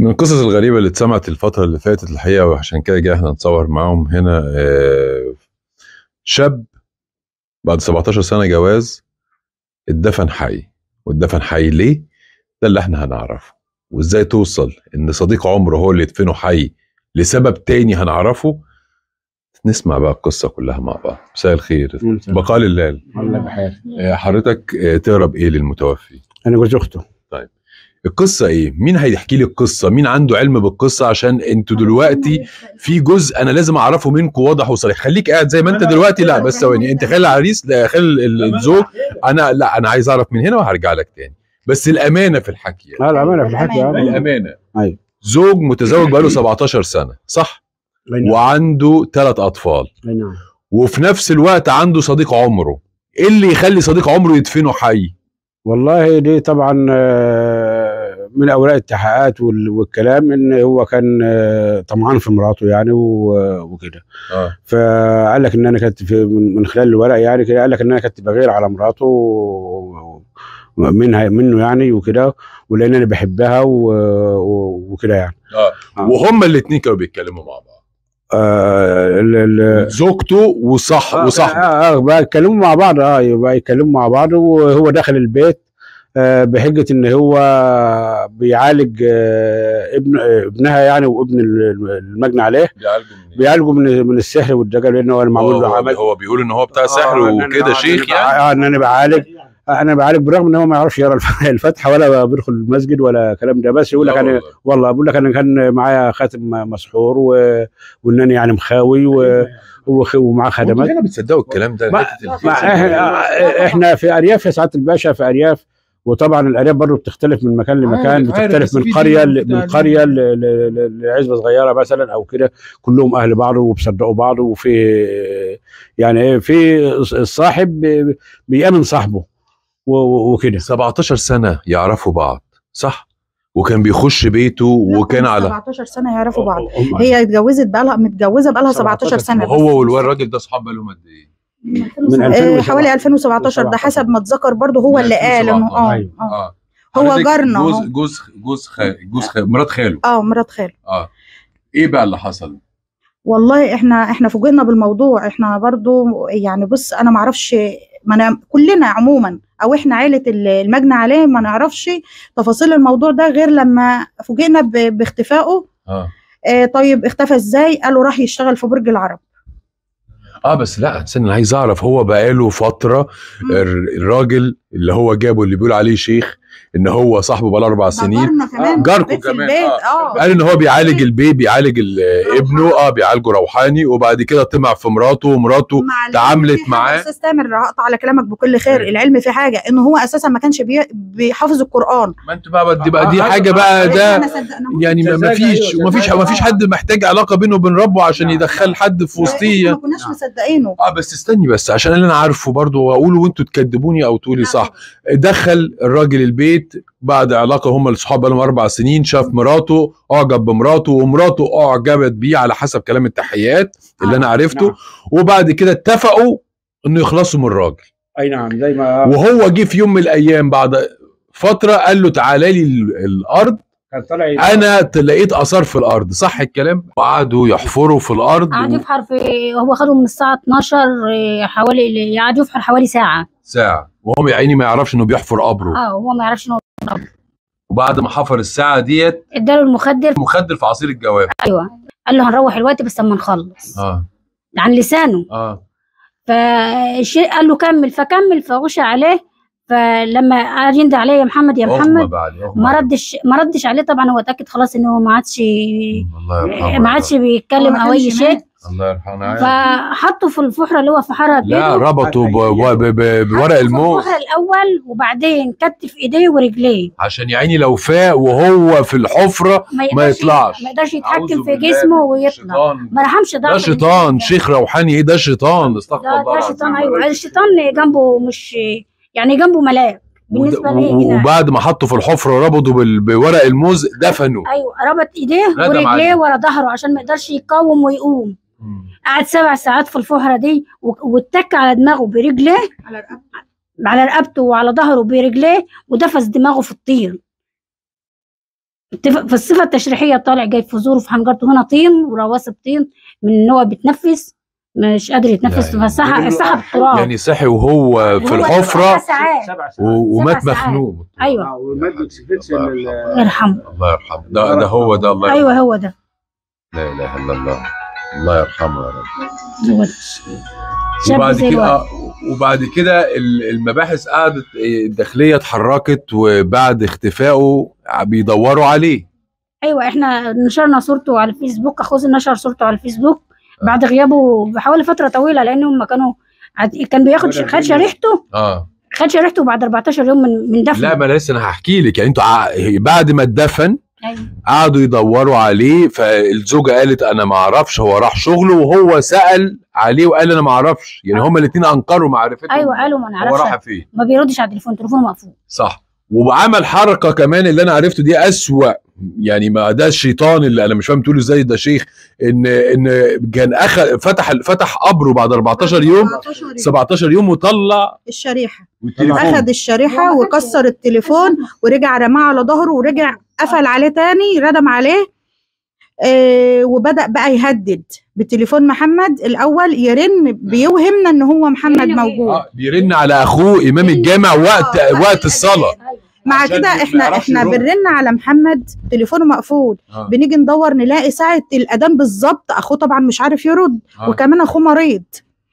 من القصص الغريبة اللي اتسمعت الفترة اللي فاتت الحقيقة وعشان كده جاي احنا نتصور معاهم هنا آه، شاب بعد 17 سنة جواز اتدفن حي واتدفن حي ليه؟ ده اللي احنا هنعرفه وازاي توصل ان صديق عمره هو اللي يدفنه حي لسبب تاني هنعرفه نسمع بقى القصة كلها مع بعض مساء الخير بقاء لله الله بخير آه، حضرتك آه، تقرا بايه للمتوفي؟ انا جوز اخته القصه ايه مين هيحكي لي القصه مين عنده علم بالقصه عشان انتوا دلوقتي في جزء انا لازم اعرفه منكم واضح وصريح خليك قاعد زي ما انت دلوقتي لا بس ثواني انت خلي العريس ده خلي ال- الزوج انا لا انا عايز اعرف من هنا وهرجع لك تاني بس الامانه في الحكي يعني. اه الامانه في الحكي يعني الامانه أيوة. زوج متزوج بقاله 17 سنه صح الله ينعم. وعنده ثلاث اطفال الله ينعم. وفي نفس الوقت عنده صديق عمره ايه اللي يخلي صديق عمره يدفنه حي والله دي طبعا آه، من اوراق التحقيقات وال- والكلام ان هو كان آه، طمعان في مراته يعني و- وكده اه فقال لك ان انا كنت في من من خلال الورق يعني كده قال لك ان انا كنت بغير على مراته و- و- منها منه يعني وكده ولان انا بحبها و- و- وكده يعني اه آه. وهما الاثنين كانوا بيتكلموا مع بعض آه ال- ال- زوجته وصح آه، وصاحبه اه اه بقى يتكلموا مع بعض اه يبقى يتكلموا مع بعض وهو داخل البيت آه بحجه ان هو بيعالج آه ابن آه ابنها يعني وابن ال- المجني عليه بيعالجوا من بيعالجوا من من السحر والدجل لان هو اللي معمول له هو, عمل هو بيقول ان هو بتاع سحر آه، إن أنا- وكده آه، شيخ إن أنا- يعني اه ان انا بعالج آه، انا بعالج برغم ان هو ما يعرفش يقرا الف- الفاتحه ولا بيدخل المسجد ولا الكلام ده بس يقول لك لا انا والله. والله بقول لك انا كان معايا خاتم مسحور و... وان انا يعني مخاوي و... وخ- ومعاه انتوا خدمات هنا بتصدقوا الكلام ده ما- حتة ما الفيس احنا احنا في ارياف يا سعاده الباشا في ارياف وطبعا الارياف برضه بتختلف من مكان لمكان عارف- عارف، بتختلف بس من في قريه دين ل- من وبتاع قريه ل- ل- ل- لعزبه صغيره مثلا او كده كلهم اهل بعض وبيصدقوا بعض وفي يعني ايه في الصاحب بي- بيامن صاحبه و- و- وكده 17 سنه يعرفوا بعض صح وكان بيخش بيته وكان على 17 سنه يعرفوا بعض هم- هي اتجوزت بقى لها متجوزه بقى لها 17 سنه وهو والراجل ده اصحاب بقالهم قد ايه؟ من آه، 2017. حوالي 2017 ده حسب ما اتذكر برضه هو من اللي قال انه 2017. اه أيوة. اه اه هو حضرتك جارنا جوز أهو. جوز جوز خ... جوز خ... مرات خاله اه مرات خاله اه ايه بقى اللي حصل؟ والله احنا احنا فوجئنا بالموضوع احنا برضو يعني بص انا ما اعرفش ما نعم كلنا عموما او احنا عيله ال- المجني عليه ما نعرفش تفاصيل الموضوع ده غير لما فوجئنا ب- باختفائه اه آه طيب اختفى ازاي قالوا راح يشتغل في برج العرب اه بس لا استنى انا عايز اعرف هو بقاله فتره مم. الر- الراجل اللي هو جابه اللي بيقول عليه شيخ ان هو صاحبه بقاله اربع ده سنين جارنا كمان جاركم بيت في كمان، البيت آه. اه قال ان هو بيعالج البيبي بيعالج ال- ابنه اه بيعالجه روحاني وبعد كده طمع في مراته ومراته مع العلم تعاملت في حاجة معاه. يا استاذ تامر هقطع على كلامك بكل خير أيوة. العلم في حاجه انه هو اساسا ما كانش بي- بيحافظ القران ما انتوا بقى دي بقى دي آه، حاجه آه، بقى آه، ده إحنا صدقناهوش. يعني ما ما جزاك فيش أيوة، وما فيش جزاك. ما فيش حد محتاج علاقه بينه وبين ربه عشان نعم. يدخل حد في إحنا وسطيه ما كناش مصدقينه اه بس استني بس عشان اللي انا عارفه برضه واقوله وانتوا تكذبوني او تقولي صح دخل الراجل البيت بعد علاقه هم الاصحاب بقالهم اربع سنين شاف مراته اعجب بمراته ومراته اعجبت بيه على حسب كلام التحيات اللي انا عرفته نعم. وبعد كده اتفقوا انه يخلصوا من الراجل اي نعم زي ما وهو جه في يوم من الايام بعد فتره قال له تعالى لي ال- الارض كان طالع انا لقيت اثار في الارض صح الكلام وقعدوا يحفروا في الارض قعد و- يفحر في هو خده من الساعة 12 إيه، حوالي قعد يفحر حوالي ساعة ساعه وهو يا عيني ما يعرفش انه بيحفر قبره اه هو ما يعرفش انه وبعد ما حفر الساعه ديت اداله المخدر مخدر في عصير الجواب ايوه قال له هنروح الوقت بس اما نخلص اه عن لسانه اه فالشيء قال له كمل فكمل فغشى عليه فلما قعد يندى عليه يا محمد يا أغمى محمد بعد أغمى ما بعد. ردش ما ردش عليه طبعا هو اتاكد خلاص ان هو ما عادش الله يرحمه ما عادش بيتكلم او اي شيء الله يرحمه فحطه في الفحره اللي هو فحرها لا بايده ربطوا ب- ب- ب- بورق حطه في الموز الفحره الاول وبعدين كتف ايديه ورجليه عشان يا عيني لو فاق وهو في الحفره ما, ما يقدرش- يطلعش ما يقدرش أعوذ يتحكم في بالله جسمه من ويطلع الشيطان. ما رحمش ضعف ده شيطان الإنسان. شيخ روحاني ايه ده شيطان استغفر ده, الله ده العظيم. شيطان ايوه الشيطان جنبه مش يعني جنبه ملاك بالنسبه ود- لي و- هنا وبعد ما حطوا في الحفره ربطوا بال- بورق الموز دفنوا ايوه ربط ايديه ندم ورجليه عليه. ورا ظهره عشان ما يقدرش يقاوم ويقوم مم. قعد سبع ساعات في الفحره دي و- واتك على دماغه برجليه على رقبته على رقبته وعلى ظهره برجليه ودفس دماغه في الطين التف- في الصفه التشريحيه طالع جاي في زوره في حنجرته هنا طين ورواسب طين من ان هو بيتنفس مش قادر يتنفس لا، فسحب يعني- سحب تراب يعني صحي وهو في وهو الحفره سبع ساعات سبع ساعات و- ومات سبع ساعات. مخنوق ايوه ومد اكسبريس الله ال- يرحمه. يرحمه الله يرحمه ده ده هو ده الله يرحمه ايوه هو ده لا اله الا الله الله يرحمه يا رب هو ده شاب وبعد زي كده الورد. آه، وبعد كده ال- المباحث قعدت آه، الداخليه اتحركت وبعد اختفائه بيدوروا عليه ايوه احنا نشرنا صورته على الفيسبوك اخوزي نشر صورته على الفيسبوك بعد غيابه بحوالي فتره طويله لان هم كانوا عد- كان بياخد ش- خد شريحته اه خد شريحته بعد 14 يوم من من دفنه لا ما أنا لسه انا هحكي لك يعني انتوا ع- بعد ما اتدفن أيوة. قعدوا يدوروا عليه فالزوجه قالت انا ما اعرفش هو راح شغله وهو سال عليه وقال انا ما اعرفش يعني هما الاثنين انكروا معرفتهم ايوه قالوا ما هو راح نعرفش فين ما بيردش على التليفون تليفونه مقفول صح وعمل حركه كمان اللي انا عرفته دي اسوأ يعني ما ده الشيطان اللي انا مش فاهم تقوله ازاي ده شيخ ان ان كان اخذ فتح فتح قبره بعد 14 يوم 17 يوم وطلع الشريحه والتليفون اخد الشريحه وكسر التليفون ورجع رماه على ظهره ورجع قفل عليه تاني ردم عليه آه وبدا بقى يهدد بتليفون محمد الاول يرن بيوهمنا ان هو محمد موجود اه بيرن على اخوه امام الجامع وقت آه، وقت الصلاه مع عشان كده ما احنا يعرفش احنا يرد. بنرن على محمد تليفونه مقفول آه. بنيجي ندور نلاقي ساعه الاذان بالظبط اخوه طبعا مش عارف يرد آه. وكمان اخوه مريض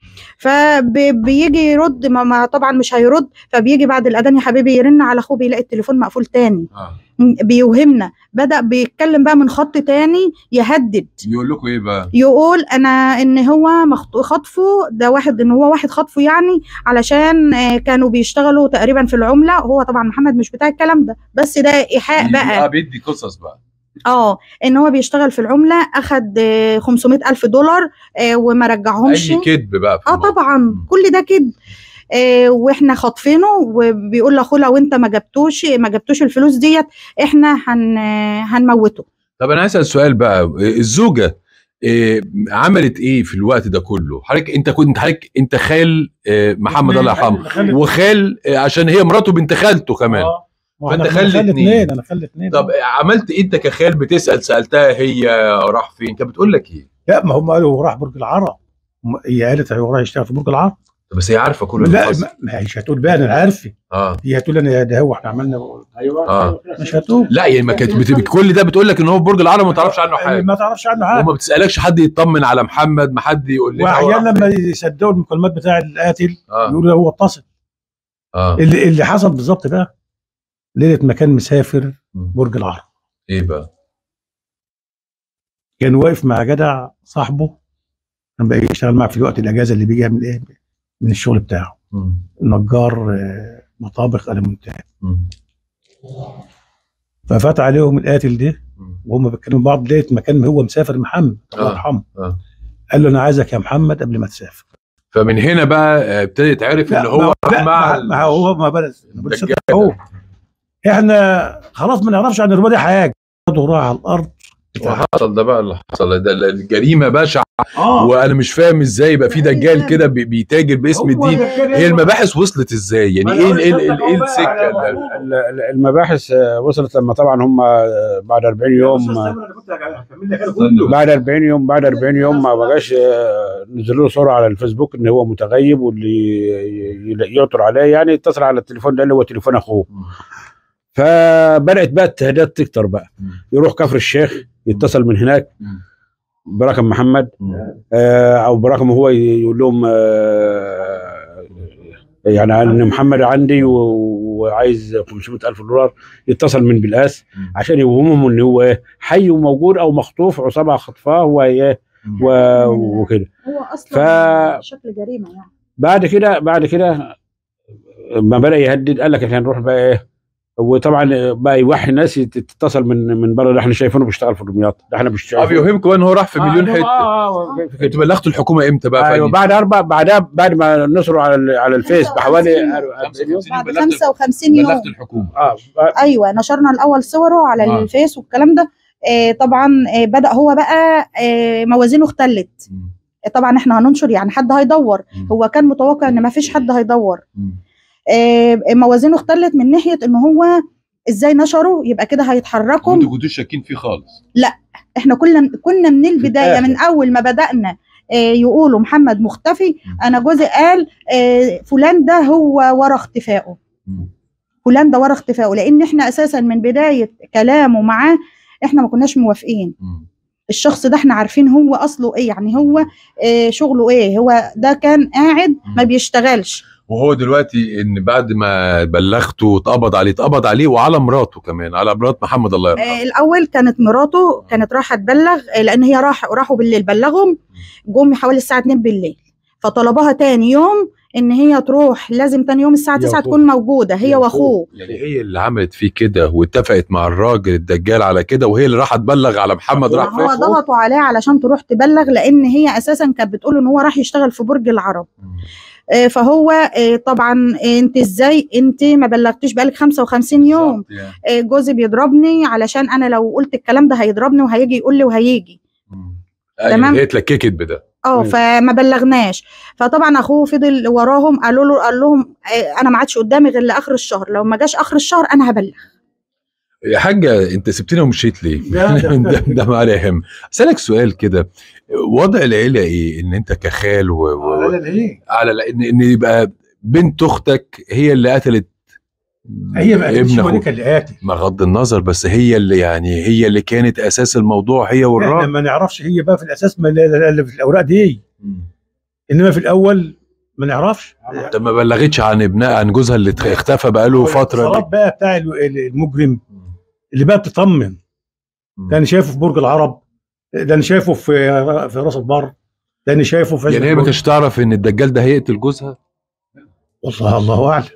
فبيجي يرد ما, ما طبعا مش هيرد فبيجي بعد الاذان يا حبيبي يرن على اخوه بيلاقي التليفون مقفول تاني آه. بيوهمنا بدا بيتكلم بقى من خط تاني يهدد يقول لكم ايه بقى يقول انا ان هو مخط- خطفه ده واحد ان هو واحد خطفه يعني علشان آه، كانوا بيشتغلوا تقريبا في العمله هو طبعا محمد مش بتاع الكلام ده بس ده ايحاء اه بقى بيدي قصص بقى اه ان هو بيشتغل في العمله اخد آه، 500 الف دولار آه، وما رجعهمش اي كذب بقى في اه الموضوع. طبعا كل ده كده آه واحنا خاطفينه وبيقول لاخوه لو انت ما جبتوش ما جبتوش الفلوس ديت احنا هن هنموته طب انا هسال سؤال بقى الزوجه إيه عملت ايه في الوقت ده كله حضرتك انت كنت حضرتك انت خال آه، محمد الله يرحمه وخال آه، عشان هي مراته بنت خالته كمان اه فأنت فانت خلي خلي اتنين. اثنين انا خلي اثنين طب عملت إيه انت كخال بتسال سالتها هي راح فين كانت بتقول لك ايه لا ما هم قالوا هو راح برج العرب هم- هي قالت هو راح يشتغل في برج العرب طب بس هي عارفه كل اللي لا حصل. ما ما هيش هتقول بقى انا عارفه اه هي هتقول انا ده هو احنا عملنا ايوه آه. مش هتقول لا يعني ما كانت بت- كل ده بتقول لك ان هو في برج العرب ما تعرفش عنه حاجه ما تعرفش عنه حاجه وما بتسالكش حد يطمن على محمد ما حد يقول لك هو واحيانا راح لما فين. يصدقوا المكالمات بتاع القاتل اه يقولوا هو اتصل اه اللي, اللي حصل بالظبط بقى ليله ما كان مسافر مم. برج العرب ايه بقى كان واقف مع جدع صاحبه كان بقى يشتغل معاه في الوقت الاجازه اللي بيجي من ايه من الشغل بتاعه مم. نجار آه، مطابخ المونتاج مم. ففات عليهم القاتل ده مم. وهم بيتكلموا بعض لقيت مكان ما هو مسافر محمد الله آه. يرحمه آه. قال له انا عايزك يا محمد قبل ما تسافر فمن هنا بقى آه، ابتدى يتعرف ان هو لا راح مع ما ما هو ما بلد ما بلد الدجال. هو احنا خلاص ما نعرفش عن الربا دي حاجه برضه راح على الارض وحصل ده بقى اللي حصل ده الجريمه بشعه اه وانا مش فاهم ازاي يبقى في دجال كده بي- بيتاجر باسم الدين هي المباحث وصلت ازاي يعني ايه ايه ايه ايه السكه ده؟ ال- ال- المباحث آه، وصلت لما طبعا هم آه، بعد 40 يوم آه، بعد 40 يوم بعد 40 يوم ما بقاش آه، نزلوا له صوره على الفيسبوك ان هو متغيب واللي ي- ي- يعثر عليه يعني اتصل على التليفون ده اللي هو تليفون اخوه فبدات بقى التهديدات تكتر بقى يروح كفر الشيخ يتصل من هناك برقم محمد آه، او برقم هو يقول لهم آه، يعني ان محمد عندي و- وعايز 500 الف دولار يتصل من بلقاس عشان يوهمهم ان هو ايه حي وموجود او مخطوف عصابه خطفاه هو ايه و- وكده هو ف- شكل جريمه يعني بعد كده بعد كده ما بدا يهدد قال لك احنا هنروح بقى ايه وطبعا بقى يوحي الناس يت- تتصل من من بره اللي احنا شايفينه بيشتغل في دمياط ده احنا اه بيشتغل بيوهمكم ان هو راح في مليون آه، حته آه، آه، في كده. انتوا بلغتوا الحكومه امتى بقى ايوه فادي؟ بعد اربع بعدها بعد ما نشروا على ال- على الفيس بحوالي 55 40 يوم بعد بلغت- 55 يوم بلغت الحكومه اه ايوه نشرنا الاول صوره على آه. الفيس والكلام ده آه طبعا آه بدا هو بقى آه موازينه اختلت طبعا احنا هننشر يعني حد هيدور هو كان متوقع ان ما فيش حد هيدور آه موازينه اختلت من ناحيه ان هو ازاي نشروا يبقى كده هيتحركوا انتوا كنتوش شاكين فيه خالص احنا كنا كنا من البدايه الآخر. من اول ما بدانا آه، يقولوا محمد مختفي انا جوزي قال آه، فلان ده هو ورا اختفائه فلان ده ورا اختفائه لان احنا اساسا من بدايه كلامه معاه احنا ما كناش موافقين الشخص ده احنا عارفين هو اصله ايه يعني هو آه، شغله ايه هو ده كان قاعد ما بيشتغلش وهو دلوقتي ان بعد ما بلغته واتقبض عليه اتقبض عليه وعلى مراته كمان على مرات محمد الله يرحمه آه، الاول كانت مراته كانت رايحه تبلغ آه، لان هي راح راحوا بالليل بلغهم جم حوالي الساعه 2 بالليل فطلبوها تاني يوم ان هي تروح لازم تاني يوم الساعه هي 9 وأخوه. تكون موجوده هي هي واخوه يعني هي اللي عملت فيه كده واتفقت مع الراجل الدجال على كده وهي اللي راحت تبلغ على محمد راح هو فين ضغطوا عليه علشان تروح تبلغ لان هي اساسا كانت بتقول ان هو راح يشتغل في برج العرب آه، فهو آه، طبعا آه، انت ازاي انت ما بلغتيش بقالك 55 يوم بالظبط يعني. آه، جوزي بيضربني علشان انا لو قلت الكلام ده هيضربني وهيجي يقول لي وهيجي مم. أيوة، تمام. هي اتلككت بده اه مم. فما بلغناش فطبعا اخوه فضل وراهم قالوا له قال لهم آه، انا ما عادش قدامي غير لاخر الشهر لو ما جاش اخر الشهر انا هبلغ يا حاجة انت سبتني ومشيت ليه؟ لا، ده- ده, ده ما عليه يهم اسالك سؤال كده وضع العيلة ايه ان انت كخال و... و... لا لا ليه؟ على لا- ان ان يبقى بنت اختك هي اللي قتلت هي ما قالتش ابن هو اخوك كان اللي قاتل ما غض النظر بس هي اللي يعني هي اللي كانت اساس الموضوع هي احنا والراجل ما نعرفش هي بقى في الاساس ما لا- لا- لا في الاوراق دي انما في الاول ما نعرفش طب ما بلغتش عن ابنها عن جوزها اللي اتخ- اختفى بقاله فتره الاتصالات بقى بتاع ال- ال- المجرم اللي بقى بتطمن ده انا شايفه في برج العرب ده انا شايفه في في راس البر ده انا شايفه في يعني هي ما كانتش تعرف ان الدجال ده هيقتل جوزها والله الله اعلم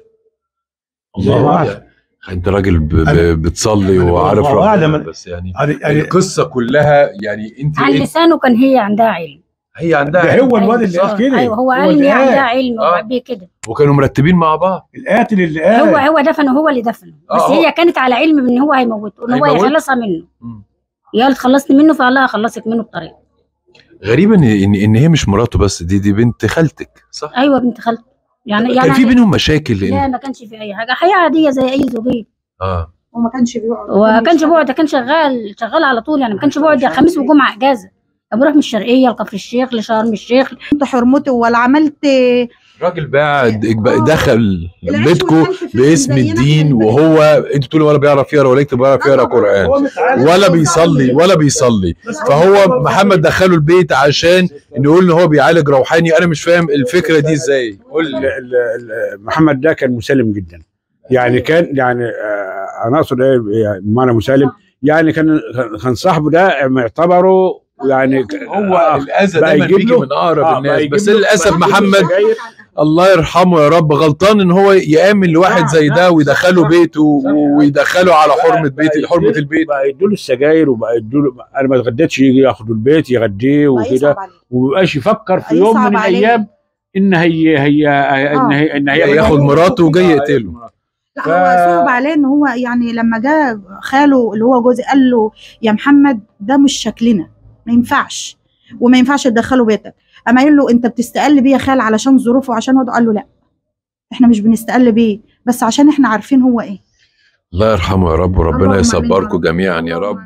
الله اعلم انت راجل ب... ب... أنا- بتصلي أنا وعارف والله ربنا أعلم. بس يعني يعني يعني القصه كلها يعني انت عن إيه؟ لسانه كان هي عندها علم هي عندها ده علم. هو الواد اللي صح. قال كده ايوه هو قال ان اللي هي قال. عندها علم آه. وبيه كده وكانوا مرتبين مع بعض القاتل اللي هو قال هو دفنه هو اللي دفنه بس آه، هي كانت على علم بان هو هيموته ان هو هيموته. يخلصها منه مم. هي قالت خلصني منه فقال لها خلصك منه بطريقه غريب ان ان, إن هي مش مراته بس دي دي بنت خالتك صح ايوه بنت خالته يعني كان يعني في بينهم مشاكل لا لان ما كانش في اي حاجه حياه عاديه زي اي زوجين اه وما كانش بيقعد وما كانش بيقعد كان شغال شغال على طول يعني ما كانش بيقعد خميس وجمعه اجازه كان بيروح من الشرقيه لكفر الشيخ لشرم الشيخ انت حرمتي ولا عملت الراجل بقى آه. دخل العيش بيتكم والملح فيهم باسم زينا الدين إحنا وهو انتوا تقولوا ولا بيعرف يقرا ولا يكتب ولا بيعرف يقرا قران هو متعلم. ولا بيصلي ولا بيصلي فهو محمد دخله البيت عشان نقول ان هو بيعالج روحاني انا مش فاهم الفكره دي ازاي قول ال- لي ال- ال- محمد ده كان مسالم جدا يعني كان يعني آه، انا اقصد ايه يعني بمعنى مسالم يعني كان كان صاحبه ده معتبره يعني ك- هو آه، الاذى بقى دايما يجيب بيجي له- من اقرب آه، بقى الناس يجيب بس له- للاسف بقى يجيب له محمد سجاير. الله يرحمه يا رب غلطان ان هو يامن لواحد نعم، زي ده نعم، ويدخله صح، بيته صح. ويدخله على حرمه بقى بيت حرمه يديله- البيت بقى يدوا له السجاير وبقى يدوا له انا ما اتغديتش يجي ياخدوا البيت يغديه بقى وكده يصعب عليه. ومبقاش يفكر في بقى يوم يصعب من عليه. الايام ان هي هي ان هي ان هي ياخد مراته وجاي يقتله لا ف- هو صعب عليه ان هو يعني لما جه خاله اللي هو جوزي قال له يا محمد ده مش شكلنا ما ينفعش وما ينفعش تدخله بيتك اما قال له انت بتستقل بيه يا خال علشان ظروفه وعشان وضعه قال له لا احنا مش بنستقل بيه بس عشان احنا عارفين هو ايه الله يرحمه يا رب وربنا اللهم آمين يا يصبركم رب. جميعا يا رب